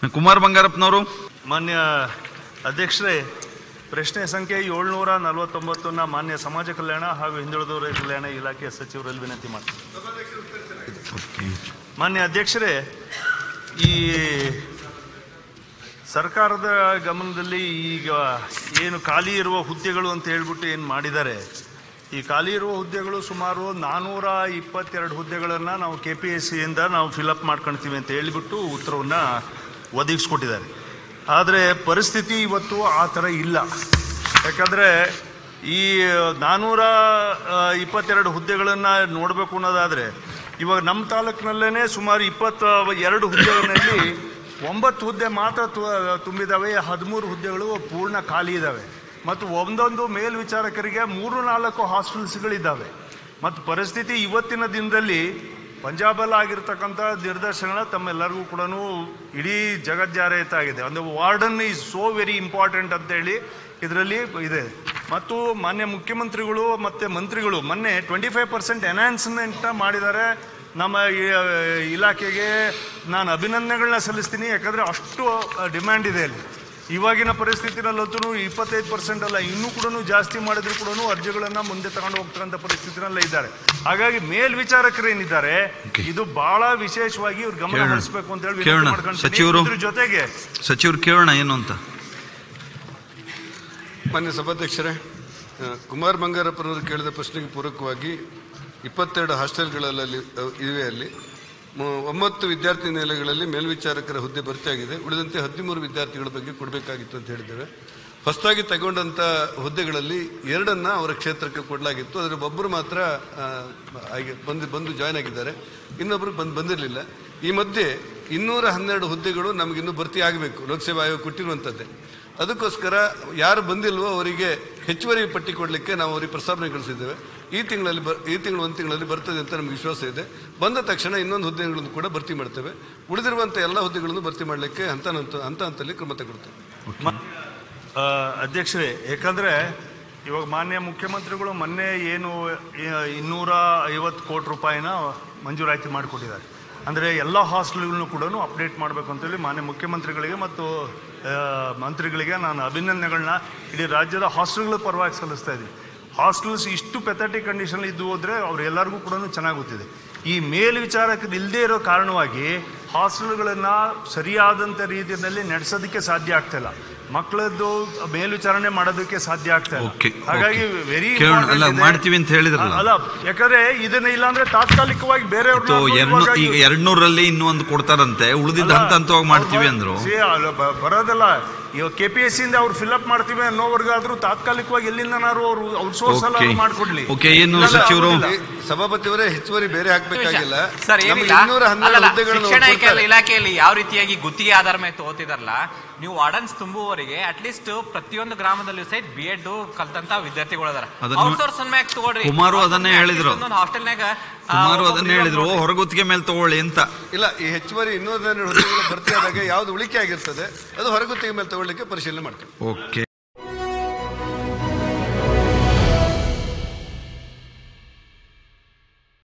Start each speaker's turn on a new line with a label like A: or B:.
A: ಕುಮಾರ್ ಬಂಗಾರಪ್ಪನವರು
B: ಮಾನ್ಯ ಅಧ್ಯಕ್ಷರೇ ಪ್ರಶ್ನೆ ಸಂಖ್ಯೆ ಏಳ್ನೂರ ನಲವತ್ತೊಂಬತ್ತನ್ನ ಮಾನ್ಯ ಸಮಾಜ ಕಲ್ಯಾಣ ಹಾಗೂ ಹಿಂದುಳಿದವರ ಕಲ್ಯಾಣ ಇಲಾಖೆಯ ಸಚಿವರಲ್ಲಿ ವಿನಂತಿ ಮಾಡ್ತೀನಿ ಮಾನ್ಯ ಅಧ್ಯಕ್ಷರೇ ಈ ಸರ್ಕಾರದ ಗಮನದಲ್ಲಿ ಈಗ ಏನು ಖಾಲಿ ಇರುವ ಹುದ್ದೆಗಳು ಅಂತ ಹೇಳ್ಬಿಟ್ಟು ಏನು ಮಾಡಿದ್ದಾರೆ ಈ ಖಾಲಿ ಇರುವ ಹುದ್ದೆಗಳು ಸುಮಾರು ನಾನ್ನೂರ ಇಪ್ಪತ್ತೆರಡು ಹುದ್ದೆಗಳನ್ನು ನಾವು ಕೆ ಪಿ ಎಸ್ ಸಿಯಿಂದ ನಾವು ಫಿಲಪ್ ಮಾಡ್ಕೊಳ್ತೀವಿ ಅಂತ ಹೇಳಿಬಿಟ್ಟು ಉತ್ತರವನ್ನು ಒದಗಿಸ್ಕೊಟ್ಟಿದ್ದಾರೆ ಆದರೆ ಪರಿಸ್ಥಿತಿ ಇವತ್ತು ಆ ಥರ ಇಲ್ಲ ಯಾಕಂದರೆ ಈ ನಾನ್ನೂರ ಇಪ್ಪತ್ತೆರಡು ಹುದ್ದೆಗಳನ್ನು ನೋಡಬೇಕು ಅನ್ನೋದಾದರೆ ಇವಾಗ ನಮ್ಮ ತಾಲೂಕಿನಲ್ಲೇ ಸುಮಾರು ಇಪ್ಪತ್ತ ಎರಡು ಹುದ್ದೆಗಳಲ್ಲಿ ಒಂಬತ್ತು ಹುದ್ದೆ ಮಾತ್ರ ತು- ತುಂಬಿದಾವೆ ಹದಿಮೂರು ಹುದ್ದೆಗಳು ಪೂರ್ಣ ಖಾಲಿ ಇದ್ದಾವೆ ಮತ್ತು ಒಂದೊಂದು ಮೇಲ್ವಿಚಾರಕರಿಗೆ ಮೂರು ನಾಲ್ಕು ಹಾಸ್ಟೆಲ್ಸ್ಗಳಿದ್ದಾವೆ ಮತ್ತು ಪರಿಸ್ಥಿತಿ ಇವತ್ತಿನ ದಿನದಲ್ಲಿ ಪಂಜಾಬಲ್ಲಿ ಆಗಿರ್ತಕ್ಕಂಥ ನಿರ್ದೇಶನ ತಮ್ಮೆಲ್ಲರಿಗೂ ಕೂಡ ಇಡೀ ಜಗಜ್ಜಾರಿತ ಆಗಿದೆ ಅಂದರೆ warden is so very important ಅಂತೇಳಿ ಇದರಲ್ಲಿ ಇದೆ ಮತ್ತು ಮಾನ್ಯ ಮುಖ್ಯಮಂತ್ರಿಗಳು ಮತ್ತು ಮಂತ್ರಿಗಳು ಮೊನ್ನೆ ಟ್ವೆಂಟಿ ಫೈವ್ ಪರ್ಸೆಂಟ್ ಎನ್ಹಾನ್ಸ್ಮೆಂಟ್ನ ಮಾಡಿದ್ದಾರೆ ನಮ್ಮ ಈ- ಇಲಾಖೆಗೆ ನಾನು ಅಭಿನಂದನೆಗಳನ್ನ ಸಲ್ಲಿಸ್ತೀನಿ ಯಾಕಂದರೆ ಅಷ್ಟು ಡಿಮ್ಯಾಂಡ್ ಇದೆ ಅಲ್ಲಿ ಇವಾಗಿನ ಪರಿಸ್ಥಿತಿನಲ್ಲಂತೂ ಇಪ್ಪತ್ತೈದು ಪರ್ಸೆಂಟ್ ಅಲ್ಲ ಇನ್ನೂ ಕೂಡ ಜಾಸ್ತಿ ಮಾಡಿದ್ರು ಕೂಡ ಅರ್ಜಿಗಳನ್ನು ಮುಂದೆ ತಗೊಂಡು ಹೋಗ್ತಕ್ಕಂಥ ಪರಿಸ್ಥಿತಿನಲ್ಲೇ ಇದ್ದಾರೆ ಹಾಗಾಗಿ ಮೇಲ್ವಿಚಾರಕರು ಏನಿದ್ದಾರೆ ಇದು ಬಹಳ ವಿಶೇಷವಾಗಿ ಇವ್ರ ಗಮನ
A: ಕೇಳೋಣ.
B: ಹರಿಸಬೇಕು ಅಂತ ಹೇಳಿ
A: ಕೇಳೋಣ.
B: ವಿನಂತಿ ಮಾಡ್ಕೊಳ್ತೀನಿ.
A: ಸಚಿವರು?
B: ಇದ್ರ ಜೊತೆಗೆ
A: ಸಚಿವರು ಕೇಳೋಣ ಏನು ಅಂತ
C: ಮಾನ್ಯ ಸಭಾಧ್ಯಕ್ಷರೇ ಆ, ಕುಮಾರ್ ಬಂಗಾರಪ್ಪನವರು ಕೇಳಿದ ಪ್ರಶ್ನೆಗೆ ಪೂರಕವಾಗಿ ಇಪ್ಪತ್ತೆರಡು ಹಾಸ್ಟೆಲ್ಗಳಲ್ಲಿ ಅ, ಇವೆ ಅಲ್ಲಿ ಮು- ಒಂಬತ್ತು ವಿದ್ಯಾರ್ಥಿ ನಿಲಯಗಳಲ್ಲಿ ಮೇಲ್ವಿಚಾರಕರ ಹುದ್ದೆ ಭರ್ತಿಯಾಗಿದೆ ಉಳಿದಂತೆ ಹದಿಮೂರು ವಿದ್ಯಾರ್ಥಿಗಳ ಬಗ್ಗೆ ಕೊಡಬೇಕಾಗಿತ್ತು ಅಂತ ಹೇಳಿದ್ದೇವೆ ಹೊಸದಾಗಿ ತಗೊಂಡಂಥ ಹುದ್ದೆಗಳಲ್ಲಿ ಎರಡನ್ನ ಅವರ ಕ್ಷೇತ್ರಕ್ಕೆ ಕೊಡಲಾಗಿತ್ತು ಅದರ ಒಬ್ಬರು ಮಾತ್ರ ಆ, ಆಗಿ- ಬಂದು ಬಂದು ಜಾಯ್ನ್ ಆಗಿದ್ದಾರೆ ಇನ್ನೊಬ್ಬರು ಬಂದು ಬಂದಿರಲಿಲ್ಲ ಈ ಮಧ್ಯೆ ಇನ್ನೂರ ಹನ್ನೆರಡು ಹುದ್ದೆಗಳು ನಮಗಿನ್ನೂ ಭರ್ತಿ ಆಗಬೇಕು ಲೋಕಸೇವಾ ಆಯೋಗ ಕೊಟ್ಟಿರುವಂಥದ್ದೇ ಅದಕ್ಕೋಸ್ಕರ ಯಾರು ಬಂದಿಲ್ವೋ ಅವರಿಗೆ ಹೆಚ್ಚುವರಿ ಪಟ್ಟಿ ಕೊಡಲಿಕ್ಕೆ ನಾವು ಅವರಿಗೆ ಪ್ರಸ್ತಾವನೆ ಕಳಿಸಿದ್ದೇವೆ ಈ ತಿಂಗಳಲ್ಲಿ ಬ ಈ ತಿಂಗಳು ಒಂದು ತಿಂಗಳಲ್ಲಿ ಬರ್ತದೆ ಅಂತ ನಮಗೆ ವಿಶ್ವಾಸ ಇದೆ ಬಂದ ತಕ್ಷಣ ಇನ್ನೊಂದು ಹುದ್ದೆಗಳನ್ನು ಕೂಡ ಭರ್ತಿ ಮಾಡ್ತೇವೆ ಉಳಿದಿರುವಂಥ ಎಲ್ಲ ಹುದ್ದೆಗಳನ್ನು ಭರ್ತಿ ಮಾಡಲಿಕ್ಕೆ ಹಂತ ಹಂತ ಹಂತ ಹಂತದಲ್ಲಿ ಕ್ರಮ ತಗೊಳ್ತೇವೆ
B: ಮ- ಆ, ಅಧ್ಯಕ್ಷರೇ ಯಾಕಂದ್ರೆ ಇವಾಗ ಮಾನ್ಯ ಮುಖ್ಯಮಂತ್ರಿಗಳು ಮೊನ್ನೆ ಏನು ಈ- ಇನ್ನೂರ ಐವತ್ತು ಕೋಟಿ ರೂಪಾಯಿನ ಮಂಜೂರಾತಿ ಮಾಡಿಕೊಟ್ಟಿದ್ದಾರೆ ಅಂದರೆ ಎಲ್ಲ ಹಾಸ್ಟೆಲ್ಗಳನ್ನು ಕೂಡ ಅಪ್ಡೇಟ್ ಮಾಡಬೇಕು ಅಂತೇಳಿ ಮಾನ್ಯ ಮುಖ್ಯಮಂತ್ರಿಗಳಿಗೆ ಮತ್ತು ಆ, ಮಂತ್ರಿಗಳಿಗೆ ನಾನು ಅಭಿನಂದನೆಗಳನ್ನ ಇಡೀ ರಾಜ್ಯದ ಹಾಸ್ಟೆಲ್ಗಳ ಪರವಾಗಿ ಸಲ್ಲಿಸ್ತಾ ಇದ್ದೀನಿ ಹಾಸ್ಟೆಲ್ಸ್ ಇಷ್ಟು ಪೆಥಟಿಕ್ ಕಂಡೀಷನ್ ಇದ್ದು ಹೋದ್ರೆ ಅವ್ರೆಲ್ಲರಿಗೂ ಕೂಡ ಚೆನ್ನಾಗಿ ಗೊತ್ತಿದೆ ಈ ಮೇಲ್ವಿಚಾರಕರು ಇಲ್ಲದೆ ಇರೋ ಕಾರಣವಾಗಿ ಹಾಸ್ಟೆಲ್ಗಳನ್ನು ಸರಿಯಾದಂಥ ರೀತಿಯಲ್ಲಿ ನಡೆಸೋದಕ್ಕೆ ಸಾಧ್ಯ ಆಗ್ತಾ ಇಲ್ಲ ಮಕ್ಕಳದ್ದು ಮೇಲ್ವಿಚಾರಣೆ ಮಾಡೋದಕ್ಕೆ ಸಾಧ್ಯ ಆಗ್ತಾ
A: Okay,
B: ಇಲ್ಲ ಹಾಗಾಗಿ
A: okay.
B: ವೆರಿ
A: ಕೇಳೋಣ. ಅಲ್ಲ, ಮಾಡ್ತೀವಿ ಅಂತ ಹೇಳಿದ್ರಲ್ಲ.
B: ಅಲ್ಲ ಯಾಕಂದ್ರೆ ಇದನ್ನ ಇಲ್ಲಾಂದ್ರೆ ತಾತ್ಕಾಲಿಕವಾಗಿ ಬೇರೆ
A: ಮತ್ತು ಎರಡು ಈಗ ಎರಡ್ನೂರಲ್ಲಿ ಇನ್ನೂ ಒಂದು ಕೊಡ್ತಾರಂತೆ ಉಳಿದಿದ್ದ ಹಂತ ಹಂತವಾಗಿ ಮಾಡ್ತೀವಿ ಅಂದ್ರು
B: ಬರೋದಲ್ಲ ಇವಾಗ ಕೆ ಪಿ ಎಸ್ ಇಂದ ಅವ್ರು ಫಿಲ್ಅಪ್ ಮಾಡ್ತೀವಿ ಅನ್ನೋವರೆಗಾದ್ರೂ ತಾತ್ಕಾಲಿಕವಾಗಿ ಎಲ್ಲಿಂದನಾರು ಅವರು ಔಟ್ಸೋರ್ಸ್ ಎಲ್ಲ
A: Okay.
B: ಮಾಡ್ಕೊಡ್ಲಿ
A: Okay, ಏನು
B: ಇಲ್ಲಾಂದ್ರೆ
A: ಸಚಿವರು?
B: ಆಗೋದಿಲ್ಲ.
C: ಈ ಸಭಾಪತಿಯವರೇ ಹೆಚ್ಚುವರಿ ಬೇರೆ ಹಾಕಬೇಕಾಗಿಲ್ಲ
D: ಸರ್
C: ನಮಗೆ
D: ಏನಿಲ್ಲ
C: ಇನ್ನೂರ ಹನ್ನೆರಡು
D: ಅಲ್ಲಲ್ಲ,
C: ಹುದ್ದೆಗಳನ್ನು
D: ಶಿಕ್ಷಣ
C: ಅವ್ರು ಕೊಡ್ತಾರೆ.
D: ಇಲಾಖೆಯಲ್ಲಿ ಯಾವ ರೀತಿಯಾಗಿ ಗುತ್ತಿಗೆ ಆಧಾರ ಮೇಲೆ ತಗೋತಿದಾರಲ್ಲ ನೀವು ವಾರ್ಡನ್ಸ್ ತುಂಬುವವರಿಗೆ ಅಟ್ಲೀಸ್ಟ್ ಪ್ರತಿಯೊಂದು ಗ್ರಾಮದಲ್ಲಿ ಸಹಿತ ಬಿ ಎಡ್ ಕಲ್ತಂತ ವಿದ್ಯಾರ್ಥಿಗಳು ಅದಾರ
A: ಅದನ್ನು-
D: ಔಟ್ಸೋರ್ಸ್ ಮ್ಯಾಗ ತಗೊಳ್ರಿ
A: ಕುಮಾರು ಅದನ್ನೇ ಹೇಳಿದ್ರು.
D: ಹಾಸ್ಟೆಲ್ನಾಗ
A: ಕುಮಾರು ಅದನ್ನೇ ಹೇಳಿದ್ರು ಹೊರಗುತ್ತಿಗೆ ಮೇಲೆ ತಗೊಳ್ಳಿ ಅಂತ
C: ಇಲ್ಲ ಈ ಹೆಚ್ಚುವರಿ ಇನ್ನೂರ ಹನ್ನೆರಡು ಹುದ್ದೆಗಳು ಭರ್ತಿ ಆದಾಗ ಯಾವ್ದು ಉಳಿಕೆ ಆಗಿರ್ತದೆ ಅದು ಹೊರಗುತ್ತಿಗೆ ಮೇಲೆ ತಗೊಳ್ಳಿಕ್ಕೆ ಪರಿಶೀಲನೆ ಮಾಡ್ತೀವಿ
A: ಓಕೆ